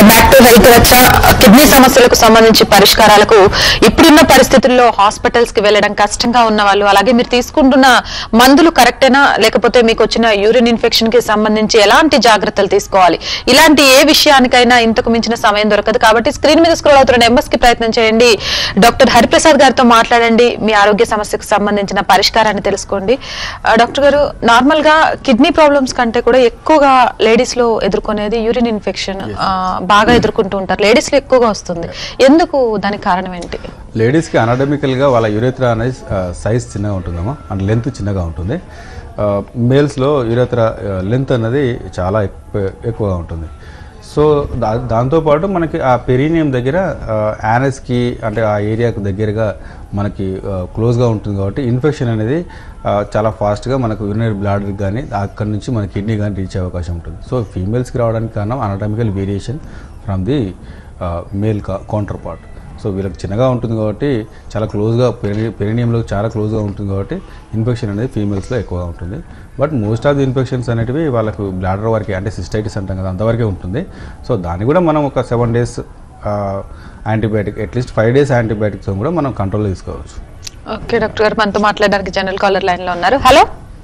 Back to health వచ్చా kidney సమస్యలకు సంబంధించి పరిష్కారాలకు ఇప్పుడున్న పరిస్థితుల్లో హాస్పిటల్స్ కి వెళ్ళడం కష్టంగా ఉన్న వాళ్ళు అలాగే మీరు తీసుకుంటున్న మందులు కరెక్టేనా లేకపోతే మీకు వచ్చిన యూరిన్ ఇన్ఫెక్షన్ కి సంబంధించి ఎలాంటి జాగ్రత్తలు తీసుకోవాలి ఇలాంటి ఏ విషయానికైనా ఇంతకు మించిన సమయం దొరకదు కాబట్టి స్క్రీన్ మీద స్క్రోల్ అవుతున్న నెంబర్స్ కి ప్రయత్నం చేయండి డాక్టర్ హరిప్రసాద్ గారితో మాట్లాడండి మీ ఆరోగ్య సమస్యకు సంబంధించిన పరిష్కారాన్ని తెలుసుకోండి ఆ, డాక్టర్ గారు నార్మల్ గా కిడ్నీ ప్రాబ్లమ్స్ కంటే కూడా ఎక్కువగా లేడీస్ లో ఎదుర్కొనేది యూరిన్ ఇన్ఫెక్షన్ బాగా ఎదుర్కొంటూ ఉంటారు లేడీస్ లో ఎక్కువగా వస్తుంది ఎందుకు దానికి కారణం ఏంటి లేడీస్కి అనడమికల్గా వాళ్ళ యురేత్రా అనేది సైజ్ చిన్నగా ఉంటుందమ్మా అండ్ లెంత్ చిన్నగా ఉంటుంది మేల్స్లో యురేత్రా లెంత్ అన్నది చాలా ఎక్కువ ఎక్కువగా ఉంటుంది సో దా దాంతోపాటు మనకి ఆ పెరీనియం దగ్గర యానస్కి అంటే ఆ ఏరియాకు దగ్గరగా మనకి క్లోజ్గా ఉంటుంది కాబట్టి ఇన్ఫెక్షన్ అనేది ఆ, చాలా ఫాస్ట్గా మనకు యూరినరీ బ్లాడర్ కానీ అక్కడి నుంచి మన కిడ్నీ కానీ రీచ్ అయ్యే అవకాశం ఉంటుంది సో ఫీమేల్స్కి రావడానికి కారణం anatomical variation from the male counterpart so వీళ్ళకి చిన్నగా ఉంటుంది కాబట్టి చాలా క్లోజ్గా పెరి పెరినియంలో చాలా క్లోజ్గా ఉంటుంది కాబట్టి ఇన్ఫెక్షన్ అనేది ఫీమేల్స్లో ఎక్కువగా ఉంటుంది but most of the infections అనేటివి వాళ్ళకు బ్లాడర్ వరకే అంటే సిస్టైటిస్ అంటాం కదా అంతవరకే ఉంటుంది సో దాన్ని కూడా మనం ఒక seven days antibiotic at least five days antibiotics కూడా మనం కంట్రోల్లో తీసుకోవచ్చు ఓకే డాక్టర్ గారు మనతో మాట్లాడడానికి జనరల్ కాలర్ లైన్ లో ఉన్నారు హలో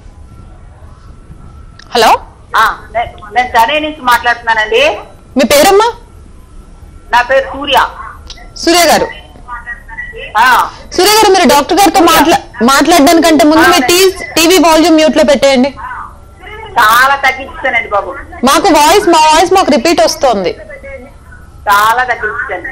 హలో ఆ, నే- నేను చెన్నై నుంచి మాట్లాడుతున్నానండి మీ పేరమ్మా నా పేరు సూర్య సూర్య గారు ఆ, సూర్య గారు మీరు డాక్టర్ గారితో మాట్లా మాట్లాడడానికంటే ముందు మీ టీ టీవీ వాల్యూమ్ మ్యూట్ లో పెట్టేయండి చాలా తగ్గించానండి బాబు మాకు వాయిస్ మా వాయిస్ మాకు రిపీట్ వస్తోంది చాలా తగ్గించాను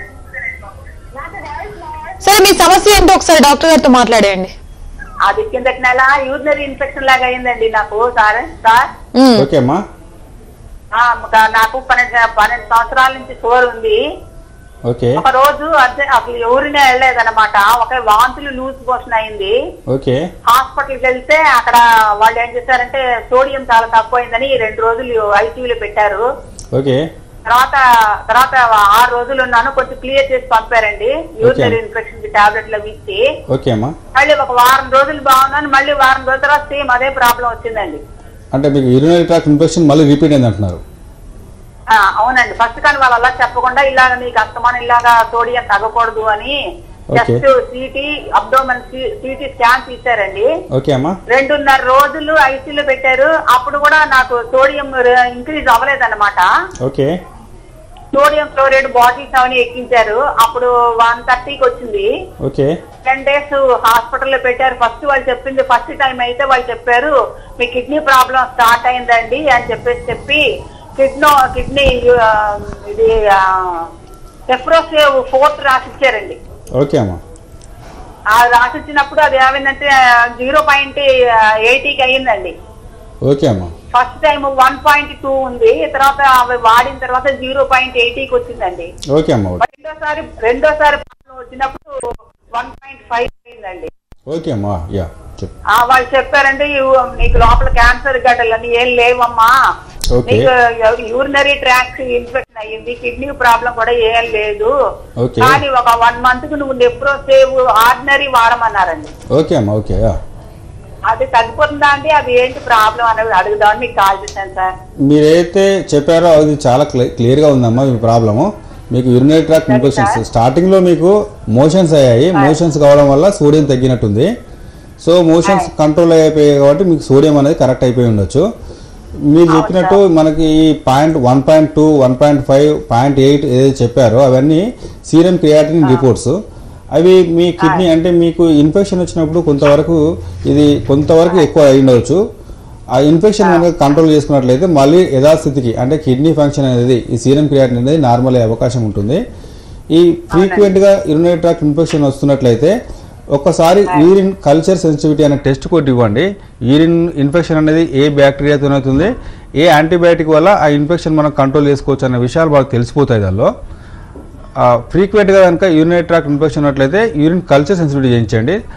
సరే మీ సమస్య ఏంటో ఒకసారి డాక్టర్ గారితో మాట్లాడేయండి అది కిందటి నెల యూరినరీ ఇన్ఫెక్షన్ లాగా అయిందండి నాకు సార్ సార్ ఉమ్, ఓకే అమ్మా ఆ, ఒక- నాకు పన్నెండు పన్నెండు సంవత్సరాల నుంచి షుగర్ ఉంది ఓకే ఒక రోజు అదే అసలు ఎవరినే వెళ్ళలేదన్నమాట ఒక వాంతులు లూజ్ మోషన్ అయింది ఓకే హాస్పిటల్కి వెళ్తే అక్కడ వాళ్ళు ఏం చేశారంటే సోడియం చాలా తక్కువైందని రెండు రోజులు ఐసీయూలో పెట్టారు ఓకే తర్వాత తర్వాత ఆరు రోజులు ఉన్నాను కొంచెం క్లియర్ చేసి పంపారండి యూరినరీ ఇన్ఫెక్షన్ కి టాబ్లెట్లు అవి ఇచ్చి ఓకే అమ్మా మళ్ళీ ఒక వారం రోజులు బాగున్నాను మళ్ళీ వారం రోజుల తర్వాత సేమ్ అదే ప్రాబ్లం వచ్చిందండి అంటే మీకు యూరినరీ ట్రాక్ ఇన్ఫెక్షన్ మళ్ళీ రిపీట్ అయింది అంటున్నారు ఆ, అవునండి ఫస్ట్ కానీ వాళ్ళు అలా చెప్పకుండా ఇలాగ నీకు అస్తమానం ఇలాగా సోడియం తగ్గకూడదు అని Okay. Just CT abdomen CT scan తీశారండి ఓకే అమ్మా రెండున్నర రోజులు ఐసీలో పెట్టారు అప్పుడు కూడా నాకు సోడియం ఇంక్రీజ్ అవ్వలేదన్నమాట ఓకే సోడియం క్లోరైడ్ బాటిల్స్ అవన్నీ ఎక్కించారు అప్పుడు వన్ థర్టీకి వచ్చింది ఓకే టెన్ డేస్ హాస్పిటల్లో పెట్టారు ఫస్ట్ వాళ్ళు చెప్పింది ఫస్ట్ టైం అయితే వాళ్ళు చెప్పారు మీ కిడ్నీ ప్రాబ్లం స్టార్ట్ అయిందండి అని చెప్పేసి చెప్పి కిడ్నో కిడ్నీ ఆ, ఇది సెఫ్రోసేవ్ ఫోర్త్ రాసిచ్చారండి ఓకే అమ్మా ఆ రాసిచ్చినప్పుడు అది ఏమైందంటే జీరో పాయింట్ ఎయిటీకి అయ్యిందండి ఓకే అమ్మా first time one point two ఉంది తర్వాత అవి వాడిన తర్వాత జీరో పాయింట్ ఎయిటీకి వచ్చిందండి ఓకే అమ్మా ఓకే రెండోసారి రెండోసారి ప్రాబ్లం వచ్చినప్పుడు వన్ పాయింట్ ఫైవ్ అయిందండి ఓకే అమ్మా యా చెప్పు ఆ వాళ్ళు చెప్పారంటే ఇవ్- నీకు లోపల క్యాన్సర్ గడ్డలని ఏం లేవమ్మా Okay. నీకు యూరినరీ ట్రాక్ ఇన్ఫెక్షన్ అయ్యింది కిడ్నీ ప్రాబ్లం కూడా ఏం లేదు Okay. కానీ ఒక వన్ మంత్ కు నువ్వు నెప్రో సేవ్ ఆర్డినరీ వాడమన్నారండి ఓకే అమ్మా ఓకే యా అది తగ్గిపోతుందా అండి అది ఏంటి ప్రాబ్లం అనేది అడుగుదామని మీకు కాల్ చేశాను సార్ మీరైతే చెప్పారో అది చాలా క్లి- క్లియర్గా ఉందమ్మా మీ ప్రాబ్లము మీకు యూరినరీ ట్రాక్ ఇన్ఫెక్షన్స్ స్టార్టింగ్లో మీకు మోషన్స్ అయ్యాయి మోషన్స్ కావడం వల్ల సోడియం తగ్గినట్టుంది సో మోషన్స్ కంట్రోల్ అయిపోయాయి కాబట్టి మీకు సోడియం అనేది కరెక్ట్ అయిపోయి ఉండొచ్చు మీరు చెప్పినట్టు మనకి ఈ point one point two one point five point eight ఏదైతే చెప్పారో అవన్నీ సీరం క్రియాటిన్ రిపోర్ట్స్ అవి మీ కిడ్నీ అంటే మీకు ఇన్ఫెక్షన్ వచ్చినప్పుడు కొంతవరకు ఇది కొంతవరకు ఎక్కువ అయి ఉండవచ్చు ఆ ఇన్ఫెక్షన్ కనుక కంట్రోల్ చేసుకున్నట్లయితే మళ్ళీ యథాస్థితికి అంటే కిడ్నీ ఫంక్షన్ అనేది ఈ సీరం క్రియాటిన్ అనేది నార్మల్ అయ్యే అవకాశం ఉంటుంది ఈ ఫ్రీక్వెంట్గా యూరినరీ ట్రాక్ట్ ఇన్ఫెక్షన్ వస్తున్నట్లయితే ఒక్కసారి యూరిన్ కల్చర్ సెన్సిటివిటీ అనే టెస్ట్ కొట్టి ఇవ్వండి యూరిన్ ఇన్ఫెక్షన్ అనేది ఏ బ్యాక్టీరియాతో అవుతుంది ఏ యాంటీబయాటిక్ వల్ల ఆ ఇన్ఫెక్షన్ మనం కంట్రోల్ చేసుకోవచ్చు అనే విషయాలు బాగా తెలిసిపోతాయి దానిలో ఫ్రీక్వెంట్గా కనుక యూరినరీ ట్రాక్ ఇన్ఫెక్షన్ ఉన్నట్లయితే యూరిన్ కల్చర్ సెన్సిటివిటీ చేయించండి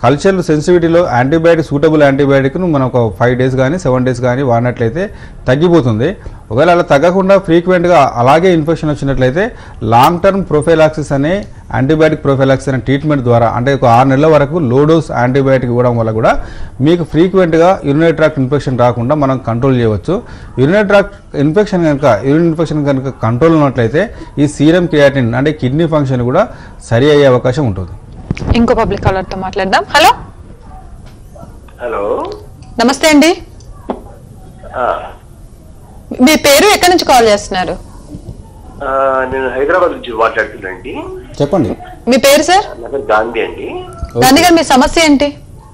కల్చర్ సెన్సిటివిటీలో యాంటీబయాటిక్ సూటబుల్ యాంటీబయాటిక్ను మనం ఒక ఫైవ్ డేస్ కానీ సెవెన్ డేస్ కానీ వాడినట్లయితే తగ్గిపోతుంది ఒకవేళ అలా తగ్గకుండా ఫ్రీక్వెంట్గా అలాగే ఇన్ఫెక్షన్ వచ్చినట్లయితే లాంగ్ టర్మ్ ప్రొఫైలాక్సిస్ అనే యాంటీబయాటిక్ ప్రొఫైలాక్సిస్ అనే ట్రీట్మెంట్ ద్వారా అంటే ఒక ఆరు నెలల వరకు లో డోస్ యాంటీబయాటిక్ ఇవ్వడం వల్ల కూడా మీకు ఫ్రీక్వెంట్గా యూరినరీ ట్రాక్ట్ ఇన్ఫెక్షన్ రాకుండా మనం కంట్రోల్ చేయవచ్చు యూరినరీ ట్రాక్ట్ ఇన్ఫెక్షన్ కనుక యూరిన్ ఇన్ఫెక్షన్ కనుక కంట్రోల్ ఉన్నట్లయితే ఈ సీరం క్రియాటిన్ అంటే కిడ్నీ ఫంక్షన్ కూడా సరి అయ్యే అవకాశం ఉంటుంది ఇంకో పబ్లిక్ కాలర్ తో మాట్లాడదాం హలో హలో నమస్తే అండి ఆ, మీ పేరు ఎక్కడి నుంచి కాల్ చేస్తున్నారు ఆ, నేను హైదరాబాద్ నుంచి మాట్లాడుతున్నానండి చెప్పండి మీ పేరు సార్ నా పేరు గాంధీ అండి గాంధీ గారు మీ సమస్య ఏంటి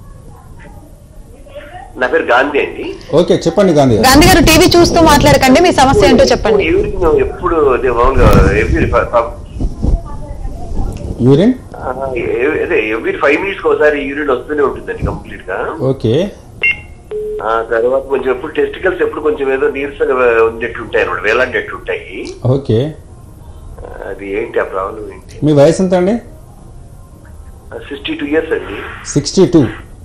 నా పేరు గాంధీ అండి ఓకే చెప్పండి గాంధీ గారు గాంధీ గారు టీవీ చూస్తూ మాట్లాడకండి మీ సమస్య ఏంటో చెప్పండి యూరిన్ ఎప్పుడు అదే మామూలుగా ఎవ్రీ యూరిన్ అదే ఎవ్రీ ఫైవ్ మినిట్స్ ఒకసారి యూరిన్ వస్తూనే ఉంటుందండి కంప్లీట్ గా ఓకే ఆ తర్వాత కొంచెం ఎప్పుడు టెస్టికల్స్ ఎప్పుడు కొంచెం ఏదో నీరసంగా ఉన్నట్టు ఉంటాయి అనమాట వేలాంటట్టు ఉంటాయి ఓకే అది ఏంటి ఆ ప్రాబ్లం ఏంటి మీ వయసు ఎంత అండి సిక్స్టీ టూ ఇయర్స్ అండి sixty two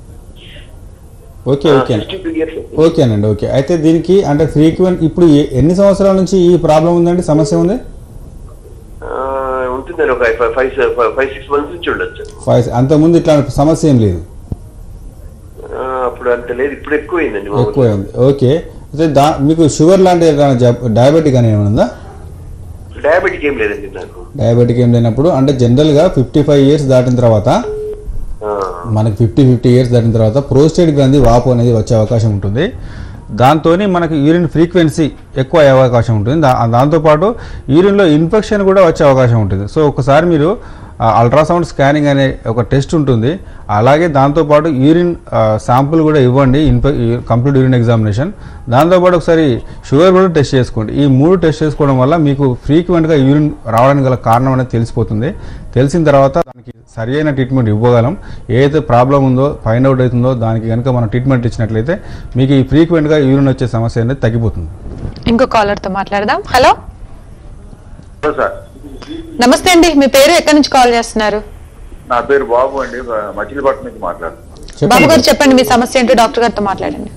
okay okay sixty two years అండి ఓకేనండి ఓకే అయితే దీనికి అంటే ఫ్రీక్వెంట్ ఇప్పుడు ఏ- ఎన్ని సంవత్సరాల నుంచి ఈ ప్రాబ్లం ఉందండి సమస్య ఉంది ఆ, ఉంటుందండి ఒక five five five six months నుంచి ఉండొచ్చు ఫైవ్ అంతకుముందు ఇట్లా సమస్య ఏం లేదు ఆ, అప్పుడు అంత లేదు ఇప్పుడు ఎక్కువైందండి మామూలుగా. ఎక్కువ ఉంది ఓకే అయితే దా మీకు షుగర్ లాంటి ఏదైనా జబ్- డయాబెటిక్ అని ఏమైనా ఉందా డయాబెటిక్ ఏం లేదండి నాకు డయాబెటిక్ ఏం లేనప్పుడు అంటే జనరల్గా ఫిఫ్టీ ఫైవ్ ఇయర్స్ దాటిన తర్వాత ఆ, మనకి ఫిఫ్టీ ఫిఫ్టీ ఇయర్స్ దాటిన తర్వాత ప్రోస్టేట్ గ్రంథి వాపు అనేది వచ్చే అవకాశం ఉంటుంది దాంతో మనకి యూరిన్ ఫ్రీక్వెన్సీ ఎక్కువ అయ్యే అవకాశం ఉంటుంది దా దాంతోపాటు యూరిన్లో ఇన్ఫెక్షన్ కూడా వచ్చే అవకాశం ఉంటుంది సో ఒకసారి మీరు అల్ట్రాసౌండ్ స్కానింగ్ అనే ఒక టెస్ట్ ఉంటుంది అలాగే దాంతోపాటు యూరిన్ శాంపుల్ కూడా ఇవ్వండి ఇన్ఫె కంప్లీట్ యూరిన్ ఎగ్జామినేషన్ దాంతోపాటు ఒకసారి షుగర్ కూడా టెస్ట్ చేసుకోండి ఈ మూడు టెస్ట్ చేసుకోవడం వల్ల మీకు ఫ్రీక్వెంట్గా యూరిన్ రావడానికి గల కారణం అనేది తెలిసిపోతుంది తెలిసిన తర్వాత దానికి సరి అయిన ట్రీట్మెంట్ ఇవ్వగలం ఏదైతే ప్రాబ్లం ఉందో ఫైండ్ అవుట్ అవుతుందో దానికి కనుక మనం ట్రీట్మెంట్ ఇచ్చినట్లయితే మీకు ఈ ఫ్రీక్వెంట్గా యూరిన్ వచ్చే సమస్య అనేది తగ్గిపోతుంది ఇంకో కాలర్ తో మాట్లాడదాం హలో హలో సార్ నమస్తే అండి మీ పేరు ఎక్కడి నుంచి కాల్ చేస్తున్నారు నా పేరు బాబు అండి మచిలీపట్నం నుంచి మాట్లాడుతున్నాను బాబు గారు చెప్పండి చెప్పండి మీ సమస్య ఏంటో డాక్టర్ గారితో మాట్లాడండి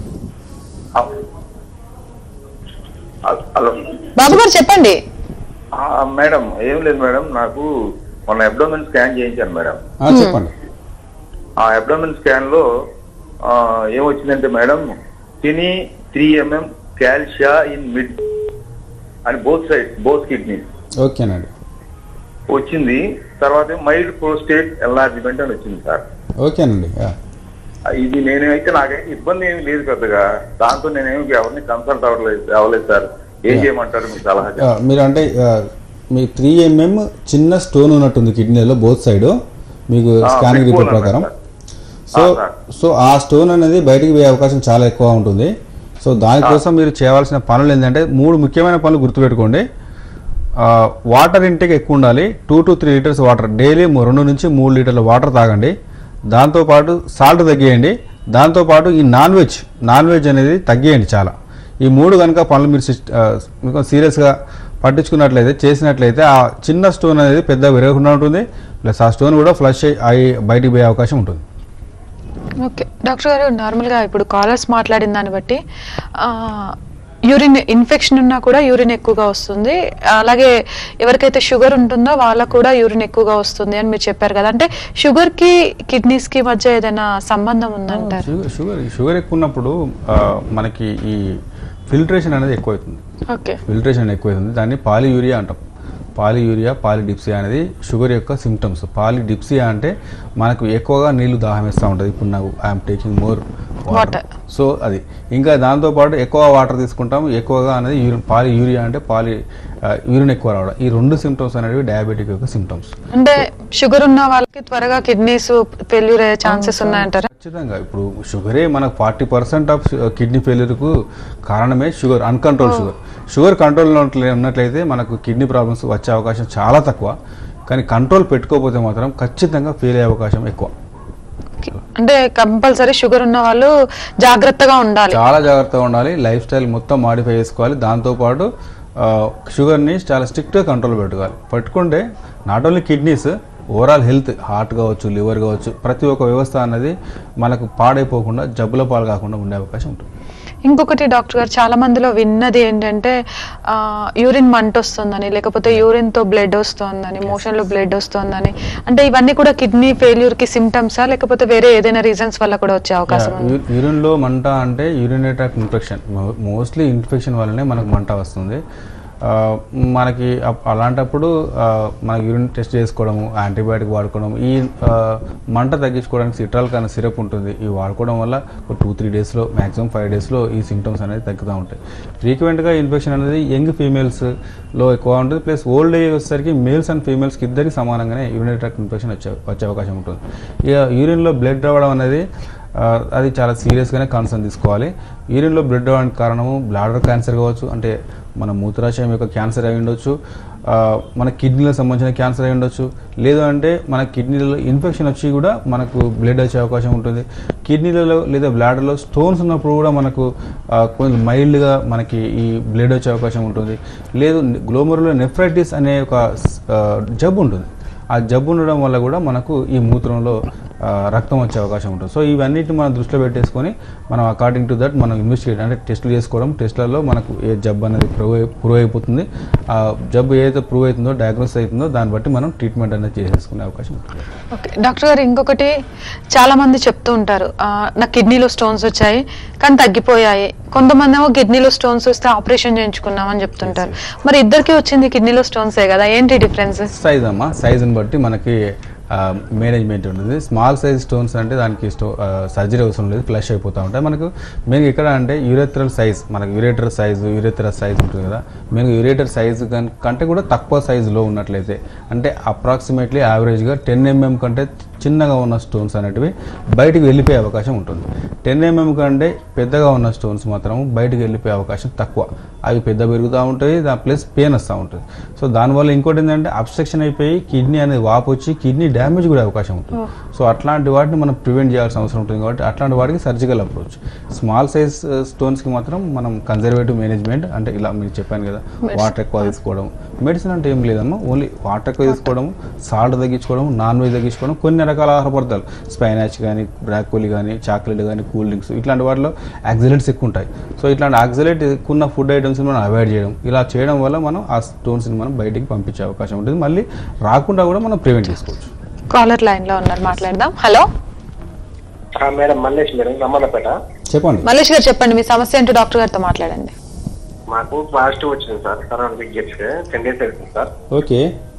హ- హలో బాబు గారు చెప్పండి ఆ, మేడం ఏం లేదు మేడం నాకు మొన్న అబ్డోమెన్ స్కాన్ చేయించాను మేడం ఆ, చెప్పండి ఆ అబ్డోమెన్ స్కాన్ లో ఆ, ఏమొచ్చిందంటే madam tiny three MM calcium in mid అని బోత్ సైడ్ బోత్ కిడ్నీస్ ఓకేనండి వచ్చింది తర్వాత మైల్డ్ ప్రోస్టేట్ ఎన్లార్జ్మెంట్ అని వచ్చింది సార్ ఓకేనండి యా. ఇది నేనైతే నాకైతే ఇబ్బంది ఏమీ లేదు పెద్దగా దాంతో నేనేమి ఎవరిని కన్సల్ట్ అవ్వలేదు అవ్వలేదు సార్ ఏం చేయమంటారు మీకు సలహా ఆ, మీరు అంటే ఆ, మీ త్రీ ఎంఎం చిన్న స్టోన్ ఉన్నట్టుంది కిడ్నీలో బోత్ సైడ్ మీకు ఆ, స్కానింగ్ ఎక్కువ రిపోర్ట్ ప్రకారం ఉన్నది సో ఆ, సార్. సో ఆ స్టోన్ అనేది బయటికి పోయే అవకాశం చాలా ఎక్కువ ఉంటుంది సో దానికోసం మీరు చేయవలసిన పనులు ఏంటంటే మూడు ముఖ్యమైన పనులు గుర్తుపెట్టుకోండి ఆ, వాటర్ ఇంటేక్ ఎక్కువ ఉండాలి two to three litres water daily రెండు నుంచి మూడు లీటర్ల వాటర్ తాగండి దాంతోపాటు సాల్ట్ తగ్గియండి దాంతోపాటు ఈ నాన్ వెజ్ నాన్ వెజ్ అనేది తగ్గియండి చాలా ఈ మూడు కనుక పనులు మీరు సిస్- ఆ, మీకు సీరియస్గా పట్టించుకున్నట్లయితే చేసినట్లయితే ఆ చిన్న స్టోన్ అనేది పెద్ద విరగకుండా ఉంటుంది ప్లస్ ఆ స్టోన్ కూడా ఫ్లష్ అయ్యి బయటికి పోయే అవకాశం ఉంటుంది ఓకే డాక్టర్ గారు నార్మల్గా ఇప్పుడు కాలర్స్ మాట్లాడిన దాన్ని బట్టి యూరిన్ ఇన్ఫెక్షన్ ఉన్నా కూడా యూరిన్ ఎక్కువగా వస్తుంది అలాగే ఎవరికైతే షుగర్ ఉంటుందో వాళ్ళకు కూడా యూరిన్ ఎక్కువగా వస్తుంది అని మీరు చెప్పారు కదా అంటే షుగర్ కి కిడ్నీస్ కి మధ్య ఏదైనా సంబంధం ఉందంటారు షుగర్ షుగర్ షుగర్ ఎక్కువ ఉన్నప్పుడు ఆ, మనకి ఈ ఫిల్ట్రేషన్ అనేది ఎక్కువ అవుతుంది ఓకే ఫిల్ట్రేషన్ ఎక్కువ అవుతుంది దాన్ని పాలియూరియా అంటాం పాలియూరియా పాలిడిప్సియా అనేది షుగర్ యొక్క సిమ్టమ్స్ పాలిడిప్సియా అంటే మనకు ఎక్కువగా నీళ్లు దాహం వేస్తూ ఉంటుంది ఇప్పుడు నాకు I'm taking more Water. Water so అది ఇంకా దాంతోపాటు ఎక్కువ వాటర్ తీసుకుంటాం ఎక్కువగా అనేది యూరిన్ పాలి యూరియా అంటే పాలి యూరిన్ ఎక్కువ రావడం ఈ రెండు సిమ్టమ్స్ అనేవి డయాబెటిక్ యొక్క సిమ్టమ్స్ అంటే షుగర్ ఉన్న వాళ్ళకి త్వరగా కిడ్నీస్ ఫెయిల్యూర్ అయ్యే ఛాన్సెస్ ఉన్నాయంటారా ఖచ్చితంగా ఇప్పుడు షుగరే మనకు ఫార్టీ పర్సెంట్ ఆఫ్ కిడ్నీ ఫెయిల్యూర్కు కారణమే sugar uncontrol sugar sugar control ఉన్నట్లయితే మనకు కిడ్నీ ప్రాబ్లమ్స్ వచ్చే అవకాశం చాలా తక్కువ కానీ కంట్రోల్ పెట్టుకోకపోతే మాత్రం ఖచ్చితంగా ఫెయిల్ అయ్యే అవకాశం ఎక్కువ అంటే కంపల్సరీ షుగర్ ఉన్న వాళ్ళు జాగ్రత్తగా ఉండాలి చాలా జాగ్రత్తగా ఉండాలి లైఫ్ స్టైల్ మొత్తం మాడిఫై చేసుకోవాలి దాంతోపాటు ఆ, షుగర్ని చాలా స్ట్రిక్ట్గా కంట్రోల్ పెట్టుకోవాలి పెట్టుకుంటే not only kidneys overall health heart కావచ్చు లివర్ కావచ్చు ప్రతి ఒక్క వ్యవస్థ అన్నది మనకు పాడైపోకుండా జబ్బుల పాలు కాకుండా ఉండే అవకాశం ఉంటుంది ఇంకొకటి డాక్టర్ గారు చాలా మందిలో విన్నది ఏంటంటే యూరిన్ మంట వస్తుందని లేకపోతే యూరిన్ తో బ్లడ్ వస్తుందని మోషన్ లో బ్లడ్ వస్తుందని అంటే ఇవన్నీ కూడా కిడ్నీ ఫెయిల్యూర్ కి సిమ్టమ్సా లేకపోతే వేరే ఏదైనా రీజన్స్ వల్ల కూడా వచ్చే అవకాశం ఉంది యూరిన్ లో మంట అంటే urinary tract infection mostly infection వల్లనే మనకు మంట వస్తుంది ఆ, మనకి అప్- అలాంటప్పుడు ఆ, మనకి యూరిన్ టెస్ట్ చేసుకోవడము యాంటీబయాటిక్ వాడుకోవడం ఈ ఆ, మంట తగ్గించుకోవడానికి సిట్రాల్ కానీ సిరప్ ఉంటుంది ఇవి వాడుకోవడం వల్ల ఒక టూ త్రీ డేస్లో మ్యాక్సిమం ఫైవ్ డేస్లో ఈ సిమ్టమ్స్ అనేది తగ్గుతూ ఉంటాయి ఫ్రీక్వెంట్గా ఇన్ఫెక్షన్ అనేది యంగ్ ఫీమేల్స్లో ఎక్కువ ఉంటుంది ప్లస్ ఓల్డ్ ఏజ్ వచ్చేసరికి మేల్స్ అండ్ ఫీమేల్స్కి ఇద్దరికి సమానంగానే యూరినరీ ట్రాక్ ఇన్ఫెక్షన్ వచ్చే వచ్చే అవకాశం ఉంటుంది ఇక యూరిన్లో బ్లడ్ రావడం అనేది ఆ, అది చాలా సీరియస్గానే కన్సర్న్ తీసుకోవాలి యూరిన్లో బ్లడ్ రావడానికి కారణము బ్లాడర్ క్యాన్సర్ కావచ్చు అంటే మన మూత్రాశయం యొక్క క్యాన్సర్ అయి ఉండొచ్చు ఆ, మన కిడ్నీలకు సంబంధించిన క్యాన్సర్ అయి ఉండొచ్చు లేదు అంటే మన కిడ్నీలలో ఇన్ఫెక్షన్ వచ్చి కూడా మనకు బ్లడ్ వచ్చే అవకాశం ఉంటుంది కిడ్నీలలో లేదా బ్లాడర్లో స్టోన్స్ ఉన్నప్పుడు కూడా మనకు ఆ, కొంచెం మైల్డ్గా మనకి ఈ బ్లడ్ వచ్చే అవకాశం ఉంటుంది లేదు గ్లోమరులో నెఫ్రైటిస్ అనే ఒక ఆ, జబ్బు ఉంటుంది ఆ జబ్బు ఉండడం వల్ల కూడా మనకు ఈ మూత్రంలో ఆ, రక్తం వచ్చే అవకాశం ఉంటుంది సో ఇవన్నిటిని మనం దృష్టిలో పెట్టేసుకొని మనం అకార్డింగ్ టు దట్ మనం ఇన్వెస్టిగేట్ అంటే టెస్టులు చేసుకోవడం టెస్టులలో మనకు ఏ జబ్బు అనేది ప్రూవ్ అయి ప్రూవ్ అయిపోతుంది ఆ జబ్బు ఏదైతే ప్రూవ్ అవుతుందో డయాగ్నోస్ అవుతుందో దాన్ని బట్టి మనం ట్రీట్మెంట్ అనేది చేసేసుకునే అవకాశం ఉంటుంది ఓకే డాక్టర్ గారు ఇంకొకటి చాలా మంది చెప్తూ ఉంటారు ఆ, నాకు కిడ్నీలో స్టోన్స్ వచ్చాయి కానీ తగ్గిపోయాయి కొంతమంది ఏమో కిడ్నీలో స్టోన్స్ వస్తే ఆపరేషన్ చేయించుకున్నామని చెప్తుంటారు మరి ఇద్దరికి వచ్చింది కిడ్నీలో స్టోన్సే కదా ఏంటి డిఫరెన్స్ సైజ్ అమ్మా సైజుని బట్టి మనకి మేనేజ్మెంట్ ఉంటుంది స్మాల్ సైజ్ స్టోన్స్ అంటే దానికి స్టో సర్జరీ అవసరం లేదు ఫ్లష్ అయిపోతూ ఉంటాయి మనకు మెయిన్ ఎక్కడ అంటే యూరేథరల్ సైజ్ మనకు యూరేటర్ సైజు యూరేథరల్ సైజ్ ఉంటుంది కదా మెయిన్ యూరేటర్ సైజు కంటే కూడా తక్కువ సైజులో ఉన్నట్లయితే అంటే అప్రాక్సిమేట్లీ యావరేజ్గా టెన్ ఎంఎం కంటే చిన్నగా ఉన్న స్టోన్స్ అనేటివి బయటికి వెళ్ళిపోయే అవకాశం ఉంటుంది టెన్ ఎంఎం కంటే పెద్దగా ఉన్న స్టోన్స్ మాత్రం బయటికి వెళ్ళిపోయే అవకాశం తక్కువ అవి పెద్ద పెరుగుతూ ఉంటాయి దా ప్లస్ పెయిన్ వస్తూ ఉంటుంది సో దానివల్ల ఇంకోటి ఏంటంటే అబ్స్ట్రక్షన్ అయిపోయి కిడ్నీ అనేది వాపు వచ్చి కిడ్నీ డ్యామేజ్ కూడా అవకాశం ఉంటుంది సో అట్లాంటి వాటిని మనం ప్రివెంట్ చేయాల్సిన అవసరం ఉంటుంది కాబట్టి అట్లాంటి వాటికి సర్జికల్ అప్రోచ్ స్మాల్ సైజ్ స్టోన్స్కి మాత్రం మనం కన్జర్వేటివ్ మేనేజ్మెంట్ అంటే ఇలా మీకు చెప్పాను కదా వాటర్ ఎక్కువ తీసుకోవడం మెడిసిన్ అంటే ఏం లేదమ్మా ఓన్లీ వాటర్ ఎక్కువ తీసుకోవడం సాల్ట్ తగ్గించుకోవడం నాన్ వెజ్ తగ్గించుకోవడం కొన్ని రకాల ఆహార పదార్థాలు స్పైనాచ్ కానీ బ్రాకోలీ కానీ చాక్లెట్ కానీ కూల్ డ్రింక్స్ ఇట్లాంటి వాటిలో యాక్సిలెంట్స్ ఎక్కువ ఉంటాయి సో ఇట్లాంటి యాక్సిలెంట్ ఎక్కువ ఉన్న ఫుడ్ ఐటమ్స్ మనం అవాయిడ్ చేయడం ఇలా చేయడం వల్ల మనం ఆ స్టోన్స్ని మనం బయటికి పంపించే అవకాశం ఉంటుంది మళ్ళీ రాకుండా కూడా మనం ప్రివెంట్ చేసుకోవచ్చు కాలర్ లైన్ లో ఉన్నారు మాట్లాడదాం హలో ఆ, మేడం మల్లేష్ మేడం రమ్మన్నపేట చెప్పండి మల్లేష్ గారు చెప్పండి మీ సమస్య ఏంటో డాక్టర్ గారితో మాట్లాడండి మాకు పాజిటివ్ వచ్చింది sir corona big gets ten days అవుతుంది సార్ ఓకే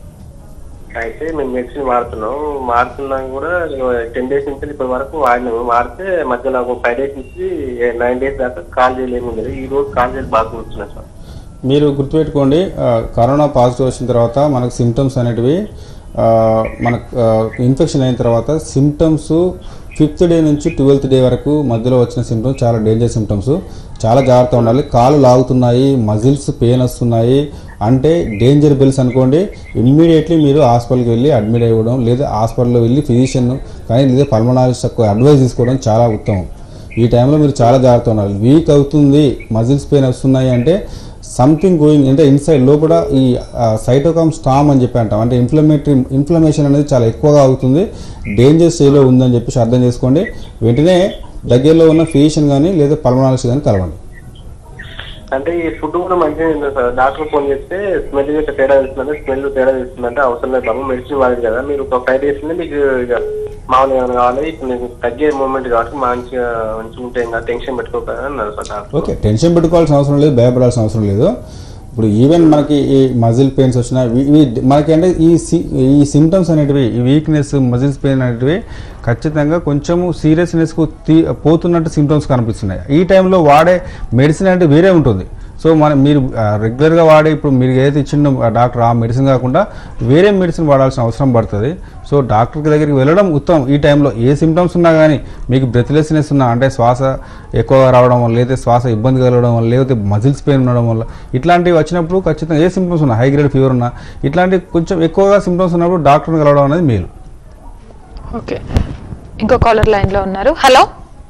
అయితే మేము మెడిసిన్ వాడుతున్నాం మారుతున్నాం కూడా టెన్ డేస్ నుంచి ఇప్పటి వరకు వాడినాము మారితే మధ్యలో ఒక ఫైవ్ డేస్ నుంచి నైన్ డేస్ దాకా కాల్ చేయలేము ఉండదు ఈ రోజు కాల్ చేసి బాగా కూర్చున్నాం సార్ మీరు గుర్తుపెట్టుకోండి ఆ, కరోనా పాజిటివ్ వచ్చిన తర్వాత మనకు సిమ్టమ్స్ అనేటివి ఆ, మనకు ఇన్ఫెక్షన్ అయిన తర్వాత సిమ్టమ్స్ ఫిఫ్త్ డే నుంచి ట్వెల్త్ డే వరకు మధ్యలో వచ్చిన సిమ్టమ్స్ చాలా డేంజర్ సిమ్టమ్స్ చాలా జాగ్రత్తగా ఉండాలి కాలు లాగుతున్నాయి మజిల్స్ పెయిన్ వస్తున్నాయి అంటే డేంజర్ బెల్స్ అనుకోండి ఇమ్మీడియట్లీ మీరు హాస్పిటల్కి వెళ్ళి అడ్మిట్ అవ్వడం లేదా హాస్పిటల్లో వెళ్ళి ఫిజిషియన్ కానీ లేదా పల్మనాలజిస్ట్ అడ్వైస్ తీసుకోవడం చాలా ఉత్తమం ఈ టైంలో మీరు చాలా జాగ్రత్త ఉండాలి వీక్ అవుతుంది మజిల్స్ పెయిన్ వస్తున్నాయి అంటే సంథింగ్ గోయింగ్ అంటే ఇన్సైడ్ లోపల ఈ సైటోకామ్ స్టామ్ అని చెప్పి అంటాం అంటే ఇన్ఫ్లమేటరీ ఇన్ఫ్లమేషన్ అనేది చాలా ఎక్కువగా అవుతుంది డేంజర్ స్టేజ్లో ఉందని చెప్పేసి అర్థం చేసుకోండి వెంటనే దగ్గరలో ఉన్న ఫిజిషియన్ కానీ లేదా పల్మనాలజిస్ట్ కానీ కలవండి అంటే ఈ ఫుడ్ కూడా మంచిగా ఉంది సార్ డాక్టర్ ఫోన్ చేస్తే స్మెల్ యొక్క తేడా తెలుస్తుందంటే స్మెల్ తేడా తెలుస్తుందంటే అవసరం లేదు బాబు మెడిసిన్ వాడదు కదా మీరు ఒక ఫైవ్ డేస్ మీకు ఇక మామూలుగా ఏమైనా కావాలి ఇప్పుడు మీకు తగ్గే మూమెంట్ కాబట్టి మంచిగా మంచిగా ఉంటే ఇంకా టెన్షన్ పెట్టుకోకుండా అన్నారు సార్ డాక్టర్ ఓకే టెన్షన్ పెట్టుకోవాల్సిన అవసరం లేదు భయపడాల్సిన అవసరం లేదు ఇప్పుడు ఈవెన్ మనకి ఈ మజిల్ పెయిన్స్ వచ్చినా ఇవి- ఇవి మనకి అంటే ఈ సి- ఈ సిమ్టమ్స్ అనేటివి ఈ వీక్నెస్ మజిల్స్ పెయిన్ అనేటివి ఖచ్చితంగా కొంచెము సీరియస్నెస్కు తీ పోతున్నట్టు సిమ్టమ్స్ కనిపిస్తున్నాయి ఈ టైంలో వాడే మెడిసిన్ అంటే వేరే ఉంటుంది సో మనం మీరు ఆ, రెగ్యులర్గా వాడే ఇప్పుడు మీరు ఏదైతే ఇచ్చిన డాక్టర్ ఆ మెడిసిన్ కాకుండా వేరే మెడిసిన్ వాడాల్సిన అవసరం పడుతుంది సో డాక్టర్ దగ్గరికి వెళ్ళడం ఉత్తమం ఈ టైంలో ఏ సిమ్టమ్స్ ఉన్నా కానీ మీకు బ్రెత్లెస్నెస్ ఉన్నా అంటే శ్వాస ఎక్కువగా రావడం వల్ల లేదా శ్వాస ఇబ్బంది కలగడం వల్ల లేకపోతే మజిల్స్ పెయిన్ ఉండడం వల్ల ఇట్లాంటివి వచ్చినప్పుడు ఖచ్చితంగా ఏ సిమ్టమ్స్ ఉన్నా హై గ్రేడ్ ఫీవర్ ఉన్నా ఇట్లాంటి కొంచెం ఎక్కువగా సిమ్టమ్స్ ఉన్నప్పుడు డాక్టర్ని కలవడం అనేది మేలు ఓకే ఇంకో కాలర్ లైన్ లో ఉన్నారు హలో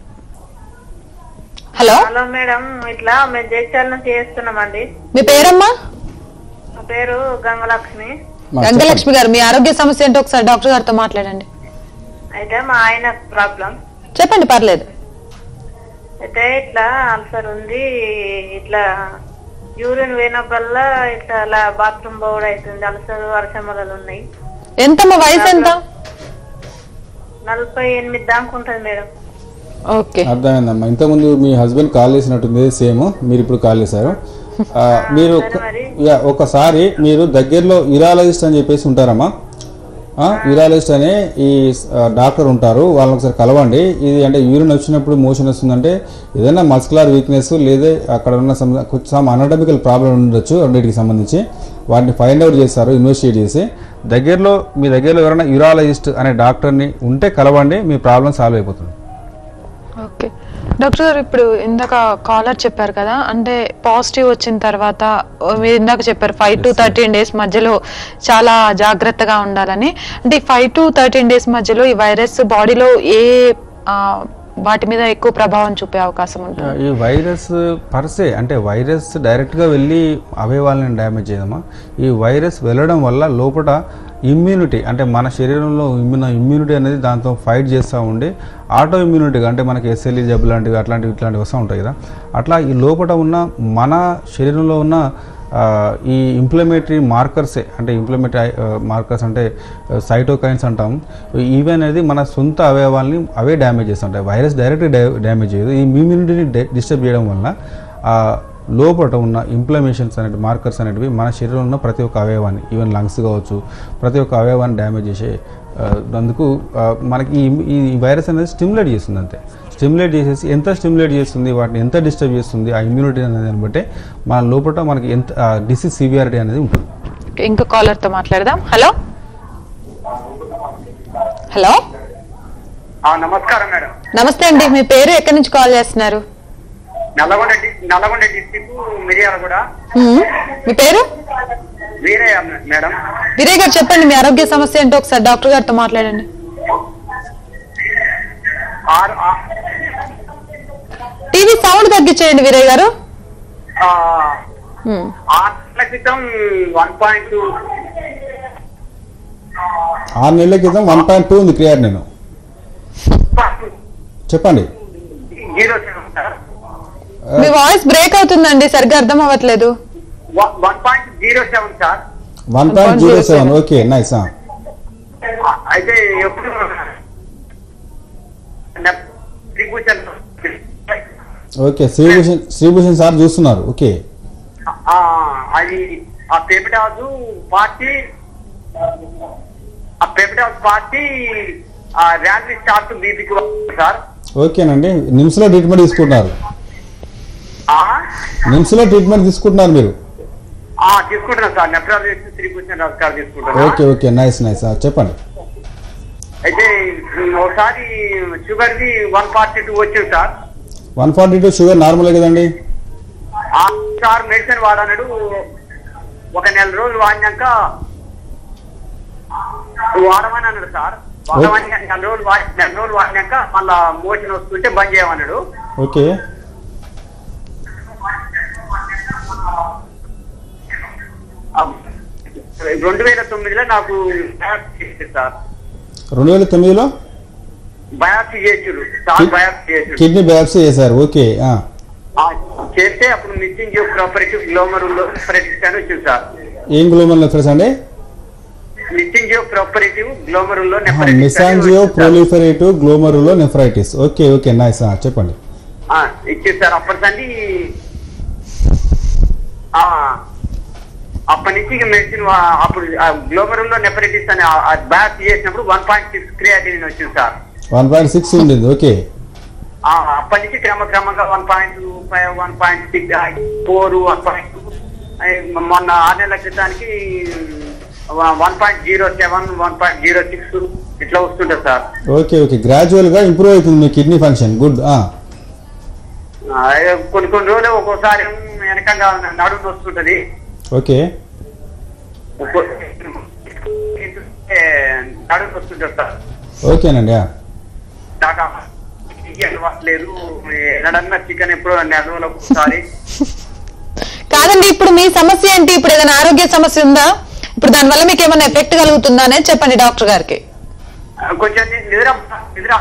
హలో హలో మేడం ఇట్లా మేము జైత్యాల నుంచి చేస్తున్నామండి మీ పేరమ్మా నా పేరు గంగలక్ష్మి మా గంగలక్ష్మి గారు మీ ఆరోగ్య సమస్య ఏంటో ఒకసారి డాక్టర్ గారితో మాట్లాడండి అయితే మా ఆయన ప్రాబ్లం చెప్పండి పర్లేదు అయితే ఇట్లా అల్సర్ ఉంది ఇట్లా యూరిన్ పోయినప్పుడల్లా ఇట్లా అలా బాత్రూమ్ పోవడం అవుతుంది అల్సర్ వర్షమలలు ఉన్నాయి ఎంతమ్మా వయసు ఎంత నలభై ఎనిమిది దాకా ఉంటుంది మేడం ఓకే అర్థమైందమ్మా ఇంతకుముందు మీ హస్బెండ్ కాల్ చేసినట్టుంది సేమ్ మీరు ఇప్పుడు కాల్ చేశారు ఆ, మీరు ఒక- యా, ఒకసారి మీరు దగ్గరలో యూరాలజిస్ట్ అని చెప్పేసి ఉంటారమ్మా యూరాలజిస్ట్ అనే ఈ ఆ, డాక్టర్ ఉంటారు వాళ్ళని ఒకసారి కలవండి ఇది అంటే యూరిన్ వచ్చినప్పుడు మోషన్ వస్తుందంటే ఏదైనా మస్కులర్ వీక్నెస్ లేదా అక్కడ ఉన్న సమ్ సమ్ అనటమికల్ ప్రాబ్లం ఉండొచ్చు రెండింటికి సంబంధించి వాటిని ఫైండ్ అవుట్ చేస్తారు ఇన్వెస్టిగేట్ చేసి దగ్గరలో మీ దగ్గరలో ఎవరైనా యూరాలజిస్ట్ అనే డాక్టర్ని ఉంటే కలవండి మీ ప్రాబ్లం సాల్వ్ అయిపోతుంది ఓకే డాక్టర్ గారు ఇప్పుడు ఇందాక కాలర్ చెప్పారు కదా అంటే పాజిటివ్ వచ్చిన తర్వాత ఓ, మీరు ఇందాక చెప్పారు ఫైవ్ టు థర్టీన్ డేస్ మధ్యలో చాలా జాగ్రత్తగా ఉండాలని అంటే ఈ ఫైవ్ టు థర్టీన్ డేస్ మధ్యలో ఈ వైరస్ బాడీలో ఏ ఆ, వాటి మీద ఎక్కువ ప్రభావం చూపే అవకాశం ఉంటుంది ఈ వైరస్ పర్సే అంటే వైరస్ డైరెక్ట్గా వెళ్ళి అవయవాలను డ్యామేజ్ చేయదమ్మా ఈ వైరస్ వెళ్ళడం వల్ల లోపల ఇమ్యూనిటీ అంటే మన శరీరంలో ఇమ్యూన ఇమ్యూనిటీ అనేది దాంతో ఫైట్ చేస్తూ ఉండి ఆటో ఇమ్యూనిటీగా అంటే మనకి ఎస్ఎల్ఈ జబ్బు లాంటివి అట్లాంటివి ఇట్లాంటివి వస్తూ ఉంటాయి కదా అట్లా ఈ లోపల ఉన్న మన శరీరంలో ఉన్న ఆ, ఈ ఇంప్లమేటరీ మార్కర్సే అంటే ఇంప్లమేటరీ మార్కర్స్ అంటే సైటోకైన్స్ అంటాం ఇవి అనేది మన సొంత అవయవాల్ని అవే డ్యామేజ్ చేస్తుంటాయి వైరస్ డైరెక్ట్ డ్యామేజ్ చేయదు ఈ ఇమ్యూనిటీని డిస్టర్బ్ చేయడం వల్ల ఆ లోపల ఉన్న ఇంప్లమేషన్స్ అనేవి మార్కర్స్ అనేటివి మన శరీరంలో ఉన్న ప్రతి ఒక్క అవయవాన్ని ఈవెన్ లంగ్స్ కావచ్చు ప్రతి ఒక్క అవయవాన్ని డ్యామేజ్ చేసే ఆ, అందుకు ఆ, మనకి ఈ ఈ వైరస్ అనేది స్టిమ్యులేట్ చేస్తుంది అంతే స్టిమ్యులేట్ చేసేసి ఎంత స్టిమ్యులేట్ చేస్తుంది వాటిని ఎంత డిస్టర్బ్ చేస్తుంది ఆ ఇమ్యూనిటీ అనేది దాన్ని బట్టే మన లోపల మనకి ఎంత డిసీజ్ సివియారిటీ అనేది ఉంటుంది Okay, ఇంకో కాలర్ తో మాట్లాడదాం హలో హలో నమస్కారం మేడం నమస్తే అండి మీ పేరు ఎక్కడి నుంచి కాల్ చేస్తున్నారు నల్లగొండ డి- నల్లగొండ డిస్టిక్ మిరియాల కూడా హ్మ్. మీ పేరు వీరయ్య మేడం విరయ్ గారు చెప్పండి మీ ఆరోగ్య సమస్య ఏంటో ఒకసారి డాక్టర్ గారితో మాట్లాడండి ఆరు ఆ- టీవీ సౌండ్ తగ్గించేయండి విరయ్ గారు ఆ, హ్మ్. ఆరు నెలల క్రితం వన్ పాయింట్ ఆరు నెలల క్రితం వన్ పాయింట్ టూ ఉంది క్లియర్ నేను చెప్పండి జీరో సెవెన్ సార్ మీ వాయిస్ బ్రేక్ అవుతుందండి సరిగ్గా అర్థం అవ్వట్లేదు one point zero seven sir one point zero seven okay nice ఆ, అయితే ఎప్పుడు నెప్- త్రిభుజన్ ఓకే శ్రీభూషణ్ శ్రీభూషణ్ సార్ చూస్తున్నారు ఓకే ఆ, అది ఆ పెపిటాజు పార్టీ ఆ పెపిటాజ్ పార్టీ ఆ ర్యాలీ స్టార్ట్ బీపీకి సార్ ఓకేనండి నిమ్స్లో ట్రీట్మెంట్ తీసుకుంటున్నారు ఆ నిమ్స్లో ట్రీట్మెంట్ తీసుకుంటున్నారు మీరు ఆ, తీసుకుంటున్నాను సార్ నెప్రాలజిస్ట్ శ్రీకృష్ణ రాజు గారు తీసుకుంటున్నా ఓకే ఓకే నైస్ నైస్ చెప్పండి అయితే ఉమ్, ఒకసారి sugar the one forty two వచ్చింది sir one forty two sugar నార్మలే కదండి ఆ సార్ మెడిసిన్ వాడన్నాడు ఒక నెల రోజులు వాడినాక వాడమని అన్నాడు సార్ వాడమని నెల రోజులు వాడి నెల రోజులు వాడినాక మళ్ళా మోషన్ వస్తుంటే బంద్ చేయమన్నాడు ఓకే ఆ, రెండు వేల తొమ్మిదిలో నాకు బయాప్సీ చేశారు సార్ రెండు వేల తొమ్మిదిలో బయాప్సీ చేసారు సార్ బయాప్సీ చేసారు కిడ్నీ బయాప్సీ చేశారు ఓకే ఆ. ఆ, చేస్తే అప్పుడు మిస్సింగ్ ప్రాపర్టీ గ్లోమరులో ప్రాపర్టీస్ అని వచ్చింది సార్ ఏం గ్లోమల్ నెఫ్రస్ అండి మిస్సింగ్ ప్రాపరేటివ్ గ్లోమరులో mesangioproliferative glomerulonephritis okay okay nice చెప్పండి ఇచ్చేది సార్ అప్పటికండి ఆ, అప్పటి నుంచి ఇక మెడిసిన్ వా- అప్పుడు గ్లోమరులో నెఫరైటిస్ అని బ్యాక్ చేసినప్పుడు వన్ పాయింట్ సిక్స్ క్రియాటిన్ వచ్చింది సార్ వన్ పాయింట్ సిక్స్ ఉండింది ఓకే ఆ, అప్పటి నుంచి క్రమక్రమంగా one point five one point six four one point మొన్న ఆరు నెలల క్రితానికి one point zero seven one point zero six ఇట్లా వస్తుంటుంది సార్ ఓకే ఓకే గ్రాడ్యువల్గా ఇంప్రూవ్ అవుతుంది మీ కిడ్నీ ఫంక్షన్ గుడ్ ఆ, కొన్ని కొన్ని రోజులు ఒక్కోసారి వెనకంగా నడుము వస్తుంటది ఓకే ఒక్కో- ఏ, నడుము వస్తుంటది సార్ ఓకేనండి ఆ. నాకు చికెన్ అలవాటు లేదు ఎన్నడన్నా చికెన్ ఎప్పుడో నెల రోజులకు ఒకసారి కాదండి ఇప్పుడు మీ సమస్య ఏంటి ఇప్పుడు ఏదైనా ఆరోగ్య సమస్య ఉందా ఇప్పుడు దానివల్ల మీకు ఏమైనా ఎఫెక్ట్ కలుగుతుందా అనేది చెప్పండి డాక్టర్ గారికి కొంచెం ని- నిద్ర నిద్ర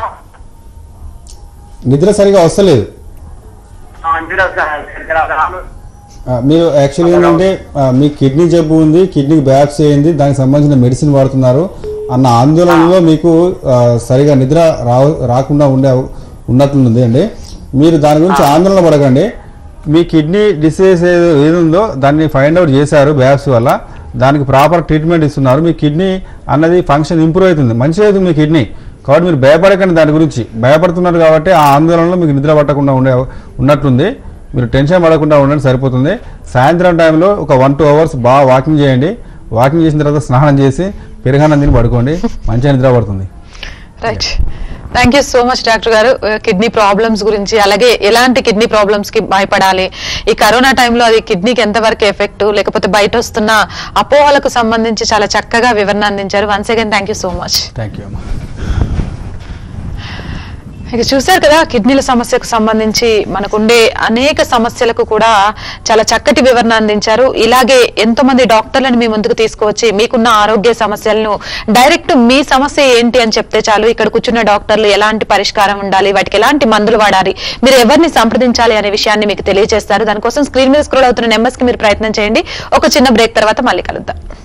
నిద్ర సరిగా వస్తలేదు ఆ, నిద్ర నిద్ర రాను. ఆ, మీరు యాక్చువల్లీ ఏంటంటే ఆ, మీ కిడ్నీ జబ్బు ఉంది కిడ్నీకి బయాప్సీ అయింది దానికి సంబంధించిన మెడిసిన్ వాడుతున్నారు అన్న ఆందోళనలో మీకు ఆ, సరిగా నిద్ర రా రాకుండా ఉండే అవ- ఉన్నట్లుంది అండి మీరు దాని గురించి ఆందోళన పడకండి మీ కిడ్నీ డిసీజ్ ఏది ఉందో దాన్ని ఫైండ్ అవుట్ చేశారు బయాప్సీ వల్ల దానికి ప్రాపర్ ట్రీట్మెంట్ ఇస్తున్నారు మీ కిడ్నీ అన్నది ఫంక్షన్ ఇంప్రూవ్ అవుతుంది మంచిగా అవుతుంది మీ కిడ్నీ కాబట్టి మీరు భయపడకండి దాని గురించి భయపడుతున్నారు కాబట్టి ఆ ఆందోళనలో మీకు నిద్ర పట్టకుండా ఉండే ఉన్నట్లుంది మీరు టెన్షన్ పడకుండా ఉండండి సరిపోతుంది సాయంత్రం టైంలో ఒక వన్ టూ అవర్స్ బాగా వాకింగ్ చేయండి వాకింగ్ చేసిన తర్వాత స్నానం చేసి పెరుగన్నం తిని పడుకోండి మంచిగా నిద్ర పడుతుంది right thank you so much doctor గారు కిడ్నీ ప్రాబ్లమ్స్ గురించి అలాగే ఎలాంటి కిడ్నీ ప్రాబ్లమ్స్ కి భయపడాలి ఈ కరోనా టైంలో అది కిడ్నీకి ఎంతవరకు ఎఫెక్ట్ లేకపోతే బయట వస్తున్న అపోహలకు సంబంధించి చాలా చక్కగా వివరణ అందించారు once again thank you so much thank you అమ్మా ఇక చూశారు కదా కిడ్నీల సమస్యకు సంబంధించి మనకుండే అనేక సమస్యలకు కూడా చాలా చక్కటి వివరణ అందించారు ఇలాగే ఎంతో మంది డాక్టర్లను మీ ముందుకు తీసుకువచ్చి మీకున్న ఆరోగ్య సమస్యలను డైరెక్ట్ మీ సమస్య ఏంటి అని చెప్తే చాలు ఇక్కడ కూర్చున్న డాక్టర్లు ఎలాంటి పరిష్కారం ఉండాలి వాటికి ఎలాంటి మందులు వాడాలి మీరు ఎవరిని సంప్రదించాలి అనే విషయాన్ని మీకు తెలియజేస్తారు దానికోసం స్క్రీన్ మీద స్క్రోల్ అవుతున్న నెంబర్స్ కి మీరు ప్రయత్నం చేయండి ఒక చిన్న బ్రేక్ తర్వాత మళ్ళీ కలుద్దాం